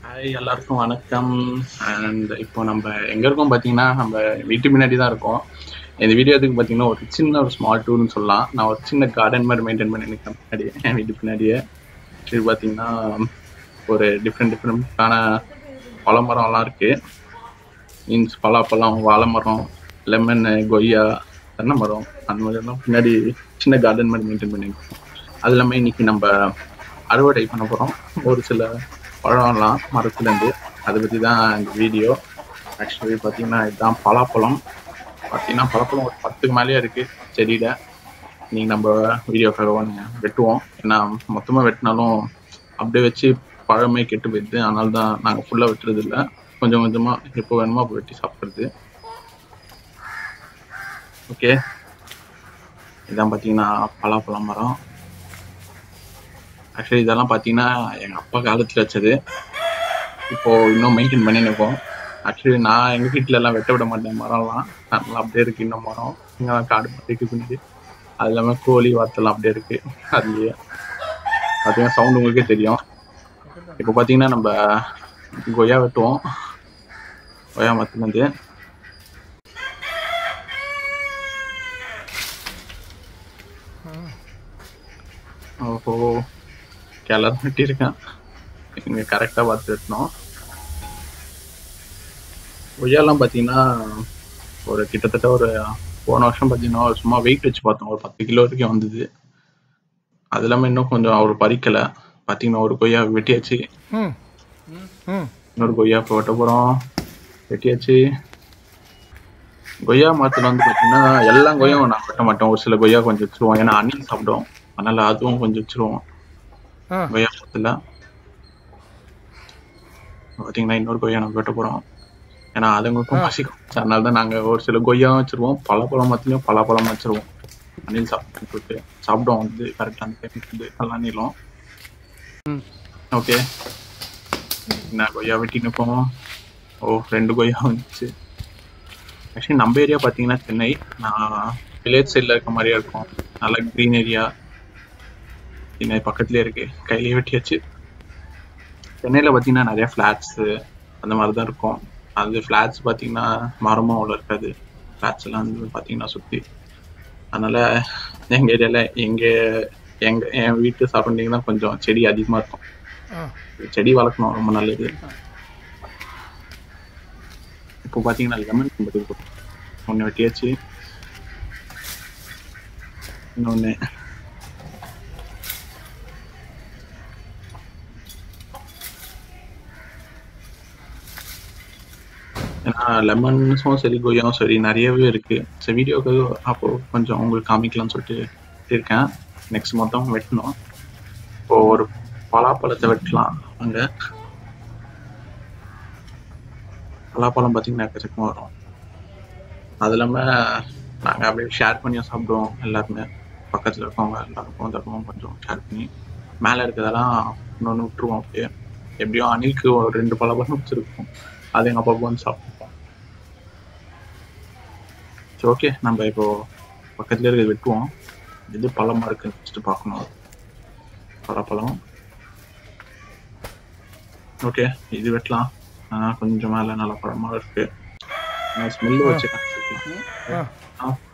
Hi எல்லாருக்கும் வணக்கம் and இப்போ நம்ம எங்க இருக்கோம் பார்த்தீங்கன்னா நம்ம வீட்டு முன்னாடி தான் இருக்கோம் இந்த வீடியோ எதுக்கு பார்த்தீங்கன்னா ஒரு சின்ன ஒரு ஸ்மால் டூர்னு சொல்லலாம் நான் ஒரு சின்ன கார்டன் மாதிரி மெயின்டைன் பண்ணி இருக்கேன் முன்னாடி என் வீட்டு பின்னாடியே இது பார்த்தீங்கன்னா ஒரு டிஃப்ரெண்ட் டிஃப்ரெண்ட்டான பழ மரம்லாம் இருக்கு மீன்ஸ் பலாப்பழம் வாழை மரம் லெமன் கொய்யா தென்னை மரம் அந்த மாதிரிலாம் பின்னாடி சின்ன கார்டன் மாதிரி மெயின்டைன் பண்ணியிருக்கோம் அது இல்லாமல் இன்னைக்கு நம்ம அறுவடை பண்ண போகிறோம் ஒரு சில பழம்லாம் மரத்துலேருந்து அதை பற்றி தான் இந்த வீடியோ ஆக்சுவலி பார்த்தீங்கன்னா இதுதான் பலாப்பழம் பார்த்தீங்கன்னா பலாப்பழம் ஒரு பத்துக்கு மேலேயே இருக்குது செடியில் நீங்கள் நம்ம வீடியோக்காக நீங்கள் வெட்டுவோம் ஏன்னா மொத்தமாக வெட்டினாலும் அப்படியே வச்சு பழமே கெட்டு போயிடுது அதனால தான் நாங்கள் ஃபுல்லாக வெட்டுறது இல்லை கொஞ்சம் கொஞ்சமாக எப்போ வேணுமோ அப்போ வெட்டி சாப்பிட்றது ஓகே இதான் பார்த்தீங்கன்னா பலாப்பழம் மரம் ஆக்சுவலி இதெல்லாம் பார்த்தீங்கன்னா எங்கள் அப்பா காலத்தில் வச்சது இப்போ இன்னும் மெயின்டைன் பண்ணி இருக்கோம் ஆக்சுவலி நான் எங்கள் வீட்டில எல்லாம் வெட்ட விட மாட்டேன் மரம்லாம் அதெல்லாம் அப்படியே இருக்கு இன்னும் மரம் இங்கே காடு மாதிரி பின்னாடி அது இல்லாமல் கோழி வாத்தெல்லாம் அப்படியே இருக்கு அதுலேயே பார்த்தீங்கன்னா சவுண்ட் உங்களுக்கே தெரியும் இப்போ பார்த்தீங்கன்னா நம்ம கொய்யா வெட்டுவோம் கொய்யா மரத்துலேருந்து ஓஹோ கிளறு வெட்டியிருக்கேன் இங்கே கரெக்டாக பார்த்து வெட்டணும் கொய்யாலாம் பார்த்தீங்கன்னா ஒரு கிட்டத்தட்ட ஒரு போன வருஷம் பார்த்தீங்கன்னா சும்மா வெயிட் வச்சு பார்த்தோம் ஒரு பத்து கிலோ வரைக்கும் வந்தது அது இல்லாமல் இன்னும் கொஞ்சம் அவர் பறிக்கலை பார்த்தீங்கன்னா ஒரு கொய்யா வெட்டியாச்சு ம் ம் இன்னொரு கொய்யா இப்போ வெட்ட போகிறோம் வெட்டியாச்சு கொய்யா மரத்தில் வந்து பார்த்தீங்கன்னா எல்லா கொய்யாவும் நான் வெட்ட மாட்டோம் ஒரு சில கொய்யா கொஞ்சம் வச்சிருவோம் ஏன்னா அணில் சாப்பிடும் அதனால அதுவும் கொஞ்சம் வச்சிருவோம் ஆ கொய்யா மரத்தில் பார்த்தீங்கன்னா இன்னொரு கொய்யா நம்ம வெட்ட போகிறோம் ஏன்னா அதுங்களுக்கும் பசிக்கும் அதனால தான் நாங்கள் ஒரு சில கொய்யாவும் வச்சிருவோம் பழப்பழம் மரத்துலையும் பலாப்பழம் வச்சிருவோம் அணில் சாப்பிட்டு சாப்பிடுவோம் வந்து கரெக்டாக அந்த டைம் வந்து நல்லா நீளம் ம் ஓகே நான் கொய்யா வெட்டி நிற்போம் ஓ ரெண்டு கொய்யா வந்துச்சு ஆக்சுவலி நம்ம ஏரியா பார்த்தீங்கன்னா சென்னை நான் வில்லேஜ் சைடில் இருக்க மாதிரியே இருக்கும் நல்லா க்ரீன் ஏரியா சென்னை பக்கத்துலேயே இருக்கு கையிலேயே வெட்டியாச்சு சென்னையில் பார்த்தீங்கன்னா நிறைய ஃப்ளாட்ஸு அந்த மாதிரி தான் இருக்கும் அது ஃப்ளாட்ஸ் பார்த்தீங்கன்னா மரமும் அவ்வளோ இருக்காது ஃப்ளாட்ஸ் எல்லாம் வந்து பார்த்தீங்கன்னா சுற்றி அதனால எங்கள் ஏரியாவில் எங்கள் எங்கள் என் வீட்டு சரௌண்டிங் தான் கொஞ்சம் செடி அதிகமாக இருக்கும் ஆ செடி வளர்க்கணும் ரொம்ப நல்லது இப்போ பார்த்தீங்கன்னா லெமன் கம்பெனி ஒன்று வெட்டியாச்சு இன்னொன்று ஏன்னா லெமன்ஸும் சரி கொய்யாவும் சரி நிறையவே இருக்கு சரி வீடியோக்கு அப்போ கொஞ்சம் உங்களுக்கு காமிக்கலாம்னு சொல்லிட்டு இருக்கேன் நெக்ஸ்ட் மொத்தம் வெட்டணும் இப்போ ஒரு பலாப்பழத்தை வெட்டலாம் அங்க பலாப்பழம் பார்த்தீங்கன்னா எக்கச்சக்கமாக வரும் அது இல்லாமல் நாங்கள் அப்படியே ஷேர் பண்ணியும் சாப்பிடுவோம் எல்லாருமே பக்கத்தில் இருக்கவங்க எல்லாருக்கும் தருவோம் கொஞ்சம் ஷேர் பண்ணி மேலே இருக்கிறதெல்லாம் இன்னொன்று விட்டுருவோம் அப்படியே எப்படியும் அணிலுக்கு ஒரு ரெண்டு பழப்பழம் வச்சுருக்கோம் அது எங்கள் அப்பாவுக்கு வந்து சாப்பிடுவோம் சரி ஓகே நம்ம இப்போ பக்கத்துல இருக்கிறத வெட்டுவோம் இது பழமா இருக்குன்னு ஃபஸ்ட்டு பார்க்கணும் பலாப்பழம் ஓகே இது வெட்டலாம் ஆ, கொஞ்சம் மேலே நல்ல பழமா இருக்கு ஸ்மெல்லு வச்சு காமிச்சிருக்கலாம். ஆ ஆ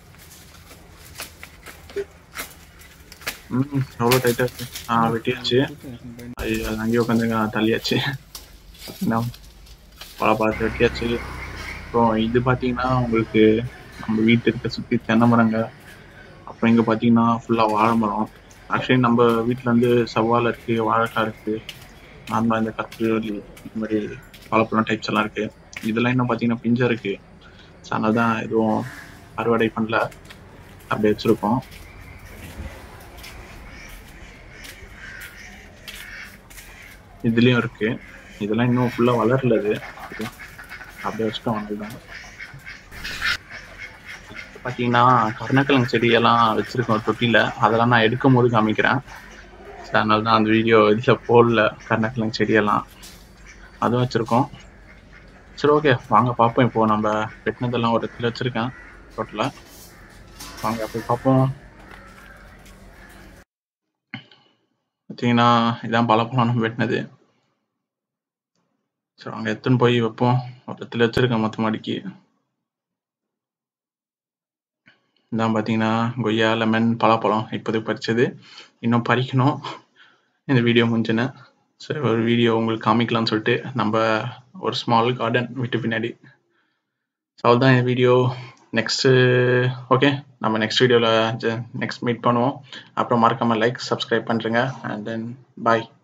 ம் எவ்வளோ டைட்டாக இருக்கு ஆ வெட்டியாச்சு ஐயோ அது அங்கேயே உட்காந்து தள்ளியாச்சு என்ன பழப்பழத்தை வெட்டியாச்சு அப்புறம் இது பார்த்தீங்கன்னா உங்களுக்கு நம்ம வீட்டு இருக்க சுற்றி தென்னை மரங்க அப்புறம் இங்கே பார்த்தீங்கன்னா ஃபுல்லாக வாழை மரம் ஆக்சுவலி நம்ம வீட்டில் வந்து செவ்வாழை இருக்குது வாழைக்காய் இருக்குது நார்மலாக இந்த கத்திரிவள்ளி இந்த மாதிரி பழப்பழம் டைப்ஸ் எல்லாம் இருக்குது இதெல்லாம் இன்னும் பார்த்தீங்கன்னா பிஞ்சா இருக்குது ஸோ அதனால தான் எதுவும் அறுவடை பண்ணல அப்படியே வச்சுருக்கோம் இதுலேயும் இருக்கு இதெல்லாம் இன்னும் ஃபுல்லாக வளரல இது இது அப்படியே வச்சுட்டோம் அவ்வளோதான் பார்த்தீங்கன்னா கருணக்கிழங்கு செடியெல்லாம் வச்சிருக்கோம் தொட்டியில் அதெல்லாம் நான் எடுக்கும் போது காமிக்கிறேன் So, அதனால தான் அந்த வீடியோ இதில் போடல கருணக்கிழங்கு செடியெல்லாம் அதுவும் வச்சுருக்கோம் சரி ஓகே வாங்க பார்ப்போம் இப்போ நம்ம வெட்டினதெல்லாம் ஒரு இடத்துல வச்சுருக்கேன் டோட்டலாக வாங்க போய் பார்ப்போம் பார்த்தீங்கன்னா இதான் பழப்பழம் நம்ம வெட்டினது ஸோ அங்கே எடுத்துன்னு போய் வைப்போம் ஒரு இடத்துல வச்சிருக்கேன் மொத்த மாடிக்கு இதான் பார்த்தீங்கன்னா கொய்யா லெமன் பலாப்பழம் இப்போதைக்கு பறிச்சது இன்னும் பறிக்கணும் இந்த வீடியோ முடிஞ்சுன்னு சரி ஒரு வீடியோ உங்களுக்கு காமிக்கலாம்னு சொல்லிட்டு நம்ம ஒரு ஸ்மால் கார்டன் வீட்டு பின்னாடி ஸோ அவ்வளோதான் இந்த வீடியோ நெக்ஸ்ட்டு ஓகே நம்ம நெக்ஸ்ட் வீடியோவில் நெக்ஸ்ட் மீட் பண்ணுவோம் அப்புறம் மறக்காமல் லைக் சப்ஸ்கிரைப் பண்ணுறேங்க அண்ட் தென் பாய்